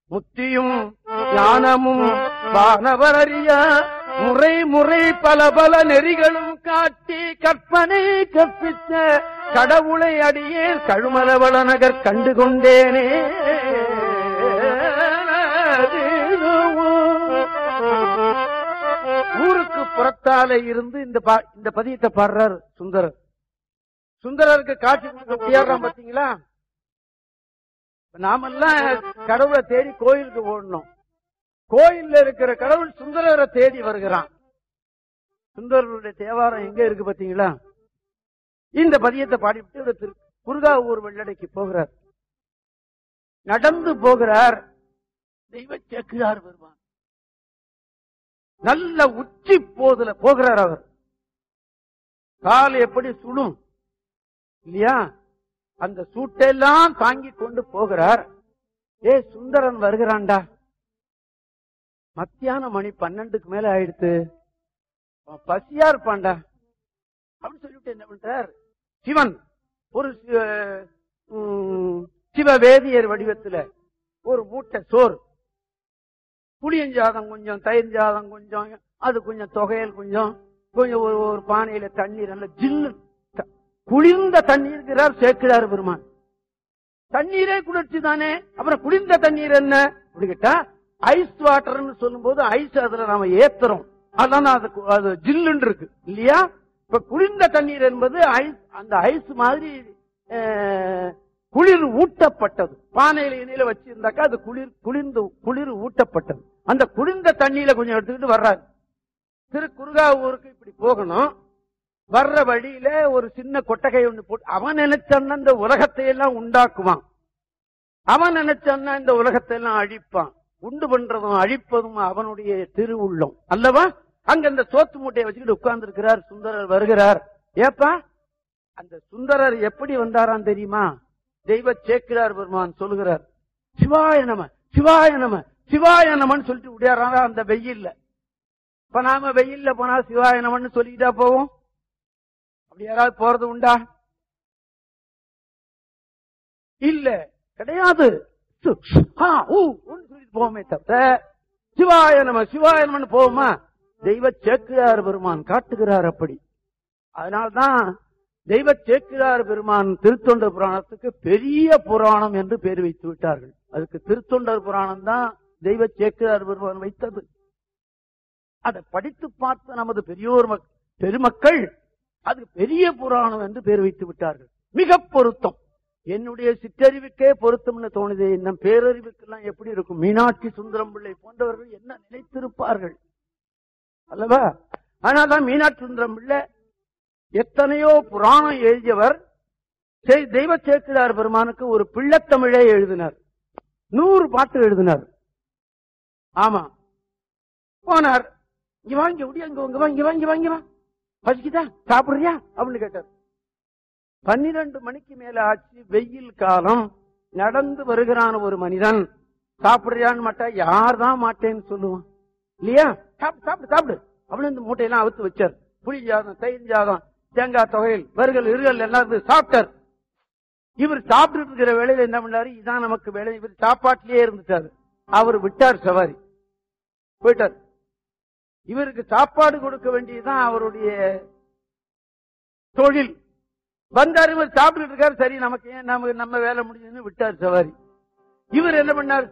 முத்தியும் ஞானமும் வானவர் அறிய முறை முறை பல பல நெறிகளும் காட்டி கற்பனை கற்பித்த கடவுளை அடியே கழுமலவள நகர் கண்டு கொண்டேனே ஊருக்கு புறத்தாலே இருந்து இந்த பா- இந்த பதியத்தை பாடுறார் சுந்தரர் சுந்தரருக்கு காட்சி கொடுக்க முடியாடுறான் பாத்தீங்களா நாமெல்லாம் கடவுளை தேடி கோயிலுக்கு ஓடணும் கோயில்ல இருக்கிற கடவுள் சுந்தரரை தேடி வருகிறான் சுந்தரருடைய தேவாரம் எங்க இருக்கு பாத்தீங்களா இந்த பதியத்தை பாடிவிட்டு இவர் திரு குருகாவூர் வெள்ளடைக்கு போகிறார் நடந்து போகிறார் தெய்வ சேக்கிழார் வருவான் நல்ல உச்சி போதுல போகிறார் அவர் கால் எப்படி சுடும் இல்லையா அந்த சூட்டெல்லாம் தாங்கி கொண்டு போகிறார் ஏ சுந்தரன் வருகிறான்டா மத்தியான மணி பன்னெண்டுக்கு மேல ஆயிடுத்து அவன் பசியா இருப்பான்டா அப்படின்னு சொல்லிட்டு என்ன பண்றார் சிவன் ஒரு சி- உம், சிவவேதியர் வடிவத்துல ஒரு மூட்டை சோறு புளியஞ்சாதம் கொஞ்சம் தயிர் சாதம் கொஞ்சம் அது கொஞ்சம் தொகையல் கொஞ்சம் கொஞ்சம் ஒரு ஒரு பானையில தண்ணீர் நல்ல ஜில்லு த- குளிர்ந்த தண்ணீர்கிறார் சேர்க்கிறார் பெருமான் தண்ணீரே குளிர்ச்சி தானே அப்புறம் குளிர்ந்த தண்ணீர் என்ன அப்படி கேட்டா ஐஸ் வாட்டர்னு சொல்லும் போது ஐஸ் அதுல நாம ஏத்துறோம் அதான் அது கு- அது ஜில்லுன்னு இருக்கு இல்லையா இப்ப குளிர்ந்த தண்ணீர் என்பது ஐஸ் அந்த ஐஸ் மாதிரி அஹ், குளிர் ஊட்டப்பட்டது பானையில இணையில வச்சிருந்தாக்கா அது குளிர் குளிர்ந்து குளிர் ஊட்டப்பட்டது அந்த குளிர்ந்த தண்ணியில கொஞ்சம் எடுத்துக்கிட்டு வர்றாரு திரு குருகாவூருக்கு இப்படி போகணும் வர்ற வழியில ஒரு சின்ன கொட்டகை ஒண்ணு போட்டு அவன் நினைச்சான்னா இந்த உலகத்தை எல்லாம் உண்டாக்குவான் அவன் நினைச்சான்னா இந்த உலகத்தை எல்லாம் அழிப்பான் உண்டு பண்றதும் அழிப்பதும் அவனுடைய திருவுள்ளம் அல்லவா அங்க இந்த சோத்து மூட்டையை வச்சுக்கிட்டு உட்கார்ந்து இருக்கிறார் சுந்தரர் வருகிறார் ஏப்பா அந்த சுந்தரர் எப்படி வந்தாராம் தெரியுமா தெய்வ சேக்கிரார் பெருமான் சொல்லுகிறார் சிவாய நம சிவாய நம சிவாய நமன்னு சொல்லிட்டு விடையாரா அந்த வெயில்ல இப்ப நாம வெயில்ல போனா சிவாய நமன்னு சொல்லிக்கிட்டா போவோம் அப்படி யாராவது போறது உண்டா இல்ல கிடையாது சு, ஆ, ஊ, ஊன்னு சொல்லிட்டு போவோமே தவிர சிவாய நம சிவாய நமன்னு போவோமா தெய்வ சேக்கிரார் பெருமான் காட்டுகிறார் அப்படி அதனால்தான் தெய்வ சேக்கிரார் பெருமான் திருத்தொண்டர் புராணத்துக்கு பெரிய புராணம் என்று பேர் வைத்து விட்டார்கள் அதுக்கு திருத்தொண்டர் புராணம் தான் தெய்வ சேக்கிரார் பெருமான் வைத்தது அதை படித்து பார்த்த நமது பெரியோர் மக்- பெருமக்கள் அது பெரிய புராணம் என்று பேர் வைத்து விட்டார்கள் மிக பொருத்தம் என்னுடைய சிற்றறிவுக்கே பொருத்தம்னு தோணுது நம் பேரறிவுக்கெல்லாம் எப்படி இருக்கும் மீனாட்சி சுந்தரம் பிள்ளை போன்றவர்கள் என்ன நினைத்திருப்பார்கள் அல்லவா ஆனாதான் மீனாட்சி சுந்தரம் பிள்ளை எத்தனையோ புராணம் எழுதியவர் சே- தெய்வ சேக்கிரார் பெருமானுக்கு ஒரு பிள்ளைத்தமிழே எழுதினார் நூறு பாட்டு எழுதினார் ஆமா போனார் இங்க வாங்கி விடி அங்க இங்க வாங்கி வாங்கி வாங்கி வா பசிக்குதா சாப்பிடுறியா அப்படின்னு கேட்டார் பன்னிரண்டு மணிக்கு மேல ஆச்சு வெயில் காலம் நடந்து வருகிறான் ஒரு மனிதன் சாப்பிடுறியான்னு மாட்டா யார் தான் மாட்டேன்னு சொல்லுவான் இல்லையா சாப்பிடு சாப்பிடு சாப்பிடு அப்படின்னு இந்த மூட்டையெல்லாம் அவுத்து வச்சார் புளி ஜாதம் தயிர் ஜாதம் தேங்காய் தொகையில் வறுகள் இருகள் எல்லாம் இருந்து சாப்பிட்டார் இவர் சாப்பிட்டு இருக்கிற வேலையில என்ன பண்ணாரு இதான் நமக்கு வேலை இவர் சாப்பாட்டிலேயே இருந்துட்டாரு அவர் விட்டார் சவாரி போயிட்டார் இவருக்கு சாப்பாடு கொடுக்க வேண்டியதுதான் அவருடைய தொழில் வந்தாரு இவர் சாப்பிட்டு இருக்காரு சரி நமக்கு ஏன் நம்ம நம்ம வேலை முடிஞ்சதுன்னு விட்டார் சவாரி இவர் என்ன பண்ணார்